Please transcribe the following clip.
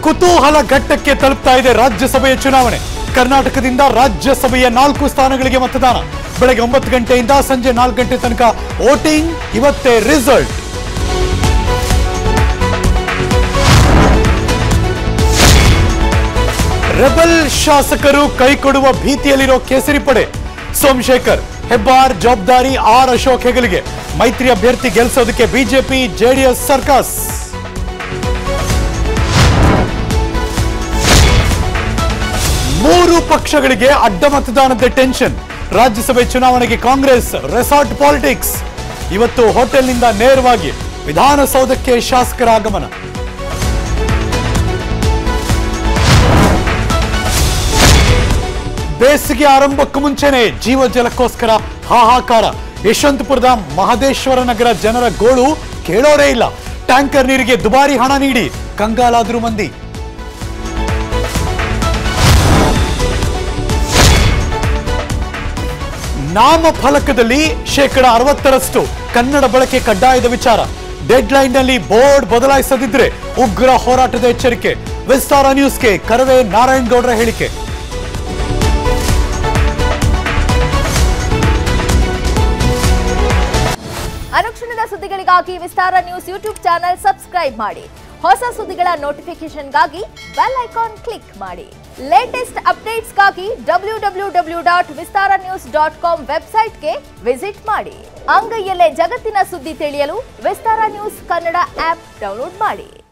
ಕುತೂಹಲ ಘಟ್ಟಕ್ಕೆ ತಲುಪ್ತಾ ಇದೆ ರಾಜ್ಯಸಭೆಯ ಚುನಾವಣೆ ಕರ್ನಾಟಕದಿಂದ ರಾಜ್ಯಸಭೆಯ ನಾಲ್ಕು ಸ್ಥಾನಗಳಿಗೆ ಮತದಾನ ಬೆಳಗ್ಗೆ ಒಂಬತ್ತು ಗಂಟೆಯಿಂದ ಸಂಜೆ ನಾಲ್ಕು ಗಂಟೆ ತನಕ ವೋಟಿಂಗ್ ಇವತ್ತೇ ರಿಸಲ್ಟ್ ರೆಬಲ್ ಶಾಸಕರು ಕೈ ಕೊಡುವ ಭೀತಿಯಲ್ಲಿರೋ ಕೇಸರಿ ಪಡೆ ಸೋಮಶೇಖರ್ ಹೆಬ್ಬಾರ್ ಜವಾಬ್ದಾರಿ ಆರ್ ಅಶೋಕ್ ಹೆಗಲಿಗೆ ಮೈತ್ರಿ ಅಭ್ಯರ್ಥಿ ಗೆಲ್ಲಿಸೋದಕ್ಕೆ ಬಿಜೆಪಿ ಜೆಡಿಎಸ್ ಸರ್ಕಸ್ ಮೂರು ಪಕ್ಷಗಳಿಗೆ ಅಡ್ಡ ಮತದಾನದ ಟೆನ್ಷನ್ ರಾಜ್ಯಸಭೆ ಚುನಾವಣೆಗೆ ಕಾಂಗ್ರೆಸ್ ರೆಸಾರ್ಟ್ ಪಾಲಿಟಿಕ್ಸ್ ಇವತ್ತು ಹೋಟೆಲ್ನಿಂದ ನೇರವಾಗಿ ವಿಧಾನಸೌಧಕ್ಕೆ ಶಾಸಕರ ಆಗಮನ ಬೇಸಿಗೆ ಆರಂಭಕ್ಕೂ ಮುಂಚೆನೆ ಜೀವ ಜಲಕ್ಕೋಸ್ಕರ ಹಾಹಾಕಾರ ಯಶವಂತಪುರದ ಮಹದೇಶ್ವರ ನಗರ ಜನರ ಗೋಳು ಕೇಳೋರೇ ಇಲ್ಲ ಟ್ಯಾಂಕರ್ ನೀರಿಗೆ ದುಬಾರಿ ಹಣ ನೀಡಿ ಕಂಗಾಲಾದ್ರು ಮಂದಿ ನಾಮಫಲಕದಲ್ಲಿ ಶೇಕಡ ಅರವತ್ತರಷ್ಟು ಕನ್ನಡ ಬಳಕೆ ಕಡ್ಡಾಯದ ವಿಚಾರ ಡೆಡ್ ಲೈನ್ ನಲ್ಲಿ ಬೋರ್ಡ್ ಬದಲಾಯಿಸದಿದ್ರೆ ಉಗ್ರ ಹೋರಾಟದ ಎಚ್ಚರಿಕೆ ವಿಸ್ತಾರ ನ್ಯೂಸ್ಗೆ ಕರವೇ ನಾರಾಯಣಗೌಡರ ಹೇಳಿಕೆ ಅನುಕ್ಷಣದ ಸುದ್ದಿಗಳಿಗಾಗಿ Vistara news YouTube channel subscribe ಮಾಡಿ ಹೊಸ ಸುದ್ದಿಗಳ ನೋಟಿಫಿಕೇಶನ್ಗಾಗಿ ಬೆಲ್ ಐಕಾನ್ ಕ್ಲಿಕ್ ಮಾಡಿ ಲೇಟೆಸ್ಟ್ ಅಪ್ಡೇಟ್ಸ್ಗಾಗಿ W W W dot Vistara news dot com ವೆಬ್ಸೈಟ್ಗೆ ವಿಸಿಟ್ ಮಾಡಿ ಅಂಗೈಯಲ್ಲೇ ಜಗತ್ತಿನ ಸುದ್ದಿ ತಿಳಿಯಲು Vistara news Kannada app download ಮಾಡಿ